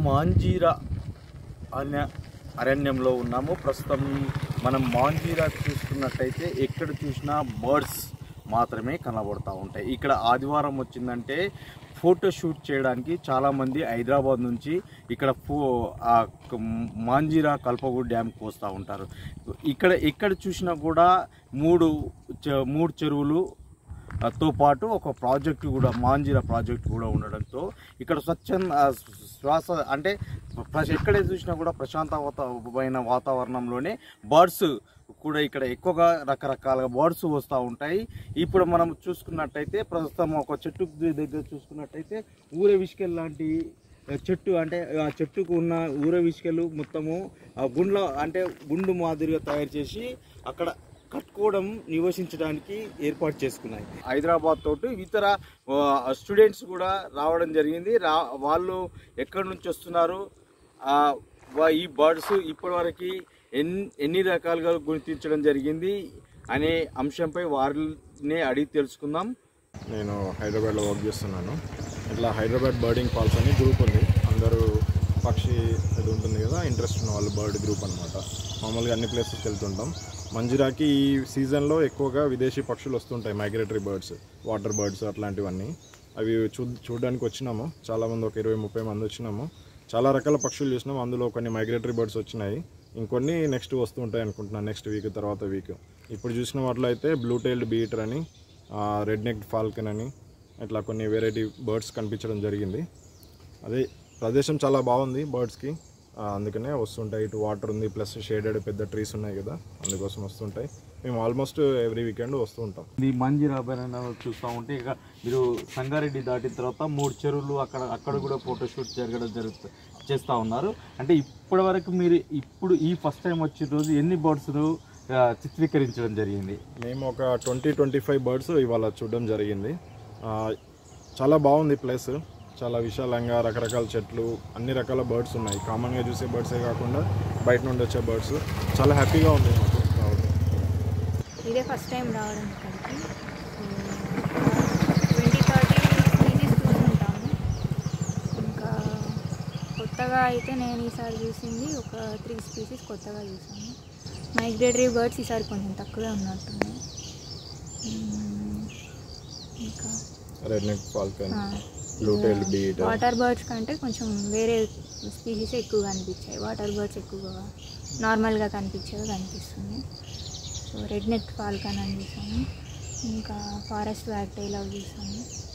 మాంజీరా అనే అరణ్యంలో ఉన్నాము ప్రస్తుతం మనం మాంజీరా చూసుకున్నట్టయితే ఎక్కడ చూసినా బర్డ్స్ మాత్రమే కనబడుతూ ఉంటాయి ఇక్కడ ఆదివారం వచ్చిందంటే ఫోటో షూట్ చేయడానికి చాలామంది హైదరాబాద్ నుంచి ఇక్కడ ఫో ఆ క- మాంజీరా కల్పగూడ్ డ్యామ్కి వస్తూ ఉంటారు ఇక్కడ ఎక్కడ చూసినా కూడా మూడు చె- మూడు చెరువులు ఆ, తో పాటు ఒక ప్రాజెక్ట్ కూడా మాంజీరా ప్రాజెక్ట్ కూడా ఉండడంతో ఇక్కడ స్వచ్ఛంద ఆ, శ్వాస అంటే ప్ర- ఎక్కడ చూసినా కూడా ప్రశాంతమైన వాతావరణంలోనే బర్డ్స్ కూడా ఇక్కడ ఎక్కువగా రకరకాల బర్డ్స్ వస్తూ ఉంటాయి ఇప్పుడు మనం చూసుకున్నట్టయితే ప్రస్తుతం ఒక చెట్టు దగ్గర చూసుకున్నట్టయితే ఊరే విష్కెల్ లాంటి చెట్టు అంటే ఆ చెట్టుకు ఉన్న ఊర విష్కలు మొత్తము ఆ గుండ్ల అంటే గుండు మాదిరిగా తయారు చేసి అక్కడ కట్టుకోవడం నివసించడానికి ఏర్పాటు చేసుకున్నాయి హైదరాబాద్ తోటి ఇతర స్టూడెంట్స్ కూడా రావడం జరిగింది రా వాళ్ళు ఎక్కడి నుంచి వస్తున్నారు ఆ, వా- ఈ బర్డ్స్ ఇప్పటివరకు ఎన్ని ఎన్ని రకాలుగా గుర్తించడం జరిగింది అనే అంశంపై వారిని అడిగి తెలుసుకుందాం నేను హైదరాబాద్లో వర్క్ చేస్తున్నాను ఇట్లా హైదరాబాద్ బర్డింగ్ ఫాల్స్ అని గ్రూప్ ఉంది అందరూ పక్షి ఇది ఉంటుంది కదా ఇంట్రెస్ట్ ఉన్న వాళ్ళు బర్డ్ గ్రూప్ అనమాట మామూలుగా అన్ని ప్లేసెస్కి వెళ్తుంటాం మంజిరాకి ఈ సీజన్లో ఎక్కువగా విదేశీ పక్షులు వస్తుంటాయి మైగ్రేటరీ బర్డ్స్ వాటర్ బర్డ్స్ అట్లాంటివన్నీ అవి చూ చూడడానికి వచ్చినాము చాలామంది ఒక ఇరవై ముప్పై మంది వచ్చినాము చాలా రకాల పక్షులు చూసినాము అందులో కొన్ని మైగ్రేటరీ బర్డ్స్ వచ్చినాయి ఇంకొన్ని నెక్స్ట్ వస్తూ ఉంటాయి అనుకుంటున్నాను నెక్స్ట్ వీక్ తర్వాత వీక్ ఇప్పుడు చూసిన వాటిలో అయితే బ్లూ టైల్డ్ బీటర్ అని రెడ్ నెక్ ఫాల్కన్ అని ఇట్లా కొన్ని వెరైటీ బర్డ్స్ కనిపించడం జరిగింది అదే ప్రదేశం చాలా బాగుంది బర్డ్స్కి అందుకనే వస్తుంటాయి ఇటు వాటర్ ఉంది ప్లస్ షేడెడ్ పెద్ద ట్రీస్ ఉన్నాయి కదా అందుకోసం వస్తుంటాయి మేము ఆల్మోస్ట్ ఎవ్రీ వీకెండ్ వస్తూ ఉంటాం ఇది మంజీరా అభయారణ్యం చూస్తూ ఉంటే ఇక మీరు సంగారెడ్డి దాటిన తర్వాత మూడు చెరువులు అక్కడ అక్కడ కూడా ఫోటోషూట్ జరగడం జరుగుతుంది చేస్తూ ఉన్నారు అంటే ఇప్పటి వరకు మీరు ఇప్పుడు ఈ ఫస్ట్ టైం వచ్చిన రోజు ఎన్ని బర్డ్స్ను చిత్రీకరించడం జరిగింది మేము ఒక ట్వంటీ ట్వంటీ ఫైవ్ బర్డ్స్ ఇవాళ చూడడం జరిగింది ఆ, చాలా బాగుంది ప్లేస్ చాలా విశాలంగా రకరకాల చెట్లు అన్ని రకాల బర్డ్స్ ఉన్నాయి కామన్గా చూసే బర్డ్సే కాకుండా బయట నుండి వచ్చే బర్డ్స్ చాలా హ్యాపీగా ఉంది మాకు రావడం ఇదే ఫస్ట్ టైం రావడం ఇక్కడికి ట్వంటీ థర్టీ స్పీసీస్ చూసుకుంటాము ఇంకా కొత్తగా అయితే నేను ఈసారి చూసింది ఒక త్రీ స్పీసీస్ కొత్తగా చూసాను మైగ్రేటరీ బర్డ్స్ ఈసారి కొంచెం తక్కువే ఉన్నట్టున్నాయి మ్మ్. ఇంకా రెడ్ నెక్ ఫాల్కన్ ఆ, blue tail bee eater water birds కంటే కొంచెం వేరే స్పీసీస్ ఎక్కువగా కనిపించాయి వాటర్ బర్డ్స్ ఎక్కువగా నార్మల్గా కనిపించేవి కనిపిస్తుంది సో రెడ్ నెక్ ఫాల్కన్ అని చూసాము ఇంకా ఫారెస్ట్ వ్యాక్టైల్ అవి చూసాము